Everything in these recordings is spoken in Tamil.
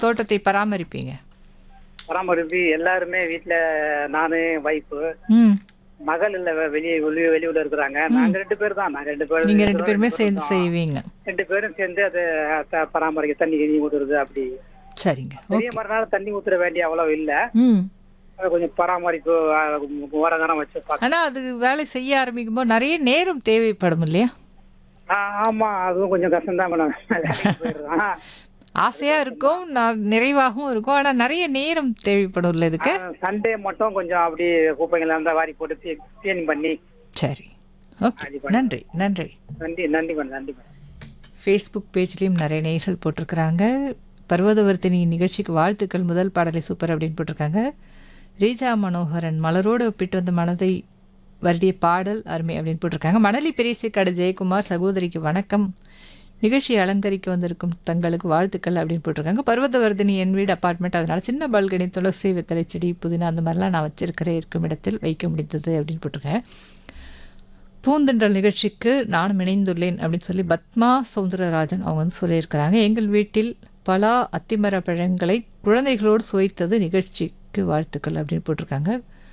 தோட்டத்தை பராமரிப்பீங்க பராமரிப்பு எல்லாருமே வீட்டுல நானு வைஃப் ம் மகள் இல்ல வெ- வெளியே வெளியே வெளியூர்ல இருக்கிறாங்க நாங்க ரெண்டு பேர் தான் நாங்க ரெண்டு பேரும் நீங்க ரெண்டு இருக்கிறோம். பேருமே ரெண்டு சேர்ந்து பேரும் செய்வீங்க ரெண்டு பேரும் சேர்ந்து அது த- பராமரிக்க தண்ணி கிணி ஊத்துறது அப்படி சரிங்க பெரிய மறுநாள் தண்ணி ஊத்துற வேண்டிய அவ்வளவு இல்ல ம் அது கொஞ்சம் பராமரிப்பு ஓரங்காரம் வச்சு பார்க்க ஆனா அது வேலை செய்ய ஆரம்பிக்கும் போது நிறைய நேரம் தேவைப்படும் இல்லையா ஆமா அதுவும் கொஞ்சம் கஷ்டம் தான் வேலைக்கு போயிடுறான் ஆசையா இருக்கும் நான் நிறைவாகவும் இருக்கும் ஆனா நிறைய நேரம் தேவைப்படும்ல இதுக்கு சண்டே மட்டும் கொஞ்சம் அப்படி குப்பைகள் இருந்தா வாரி போட்டு கிளீன் பண்ணி சரி ஓகே நன்றி நன்றி நன்றி நன்றி மேடம் நன்றி மேடம் ஃபேஸ்புக் பேஜ்லேயும் நிறைய நேயர்கள் போட்டிருக்கிறாங்க பர்வதவர்த்தினி நிகழ்ச்சிக்கு வாழ்த்துக்கள் முதல் பாடலை சூப்பர் அப்படின்னு போட்டிருக்காங்க ரீஜா மனோகரன் மலரோடு ஒப்பிட்டு வந்த மனதை வருடிய பாடல் அருமை அப்படின்னு போட்டிருக்காங்க மணலி பெரியசேக்காடு ஜெயக்குமார் சகோதரிக்கு வணக்கம் நிகழ்ச்சியை அலங்கரிக்க வந்திருக்கும் தங்களுக்கு வாழ்த்துக்கள் அப்படின்னு போட்டிருக்காங்க பர்வதவர்தினி என் வீடு அப்பார்ட்மெண்ட் அதனால சின்ன பல்கனி துளசி வெத்தலை செடி புதினா அந்த மாதிரிலாம் நான் வச்சிருக்கிறேன் இருக்கும் இடத்தில் வைக்க முடிந்தது அப்படின்னு போட்டிருக்கேன் பூந்தென்றல் நிகழ்ச்சிக்கு நானும் இணைந்துள்ளேன் அப்படின்னு சொல்லி பத்மா சௌந்தரராஜன் அவங்க வந்து சொல்லியிருக்கிறாங்க எங்கள் வீட்டில் பலா அத்திமர பழங்களை குழந்தைகளோடு சுவைத்தது நிகழ்ச்சிக்கு வாழ்த்துக்கள் அப்படின்னு போட்டிருக்காங்க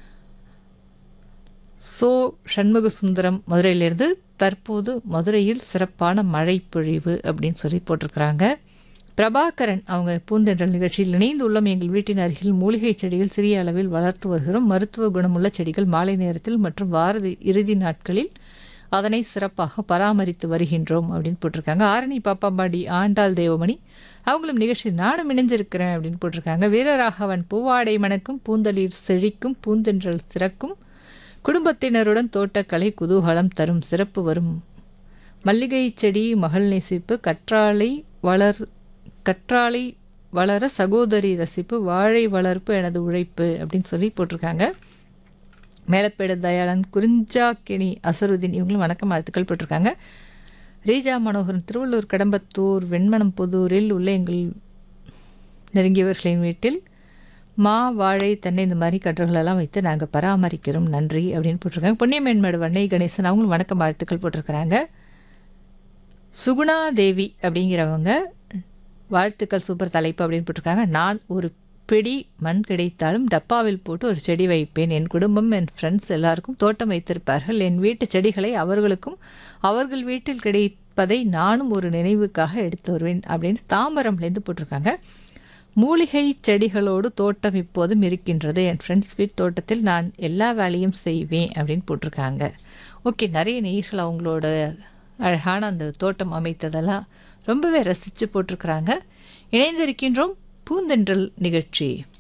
சோ சண்முக சுந்தரம் மதுரையிலிருந்து தற்போது மதுரையில் சிறப்பான மழை பொழிவு அப்படின்னு சொல்லி போட்டிருக்கிறாங்க பிரபாகரன் அவங்க பூந்தென்றல் நிகழ்ச்சியில் இணைந்து உள்ளம் எங்கள் வீட்டின் அருகில் மூலிகை செடிகள் சிறிய அளவில் வளர்த்து வருகிறோம் மருத்துவ குணமுள்ள செடிகள் மாலை நேரத்தில் மற்றும் வார இறுதி நாட்களில் அதனை சிறப்பாக பராமரித்து வருகின்றோம் அப்படின்னு போட்டிருக்காங்க ஆரணி பாப்பாம்பாடி ஆண்டாள் தேவமணி அவங்களும் நிகழ்ச்சி நானும் இணைஞ்சிருக்கிறேன் அப்படின்னு போட்டிருக்காங்க வீரராகவன் பூவாடை மணக்கும் பூந்தளிர் செழிக்கும் பூந்தென்றல் சிறக்கும் குடும்பத்தினருடன் தோட்டக்கலை குதூகலம் தரும் சிறப்பு வரும் மல்லிகை செடி மகள் நேசிப்பு கற்றாழை வளர் கற்றாழை வளர சகோதரி ரசிப்பு வாழை வளர்ப்பு எனது உழைப்பு அப்படின்னு சொல்லி போட்டிருக்காங்க மேலப்பேடு தயாளன் குறிஞ்சாக்கிணி அசருதீன் இவங்களும் வணக்கம் வாழ்த்துக்கள் போட்டிருக்காங்க ரீஜா மனோகரன் திருவள்ளூர் கடம்பத்தூர் வெண்மனம் புதூரில் உள்ள எங்கள் நெருங்கியவர்களின் வீட்டில் மா வாழை தென்னை இந்த மாதிரி கன்றுகளெல்லாம் வைத்து நாங்கள் பராமரிக்கிறோம் நன்றி அப்படின்னு போட்டிருக்காங்க பொன்னியமேன்மேடு வண்ணை கணேசன் அவங்களும் வணக்கம் வாழ்த்துக்கள் போட்டிருக்கிறாங்க சுகுணா தேவி அப்படிங்கிறவங்க வாழ்த்துக்கள் சூப்பர் தலைப்பு அப்படின்னு போட்டிருக்காங்க நான் ஒரு பிடி மண் கிடைத்தாலும் டப்பாவில் போட்டு ஒரு செடி வைப்பேன் என் குடும்பம் என் ஃப்ரெண்ட்ஸ் எல்லாருக்கும் தோட்டம் வைத்திருப்பார்கள் என் வீட்டு செடிகளை அவர்களுக்கும் அவர்கள் வீட்டில் கிடைப்பதை நானும் ஒரு நினைவுக்காக எடுத்து வருவேன் அப்படின்னு தாம்பரம்லேருந்து போட்டிருக்காங்க மூலிகை செடிகளோடு தோட்டம் இப்போதும் இருக்கின்றது என் ஃப்ரெண்ட்ஸ் வீட் தோட்டத்தில் நான் எல்லா வேலையும் செய்வேன் அப்படின்னு போட்டிருக்காங்க ஓகே நிறைய நீர்கள் அவங்களோட அழகான அந்த தோட்டம் அமைத்ததெல்லாம் ரொம்பவே ரசித்து போட்டிருக்கிறாங்க இணைந்திருக்கின்றோம் பூந்தென்றல் நிகழ்ச்சி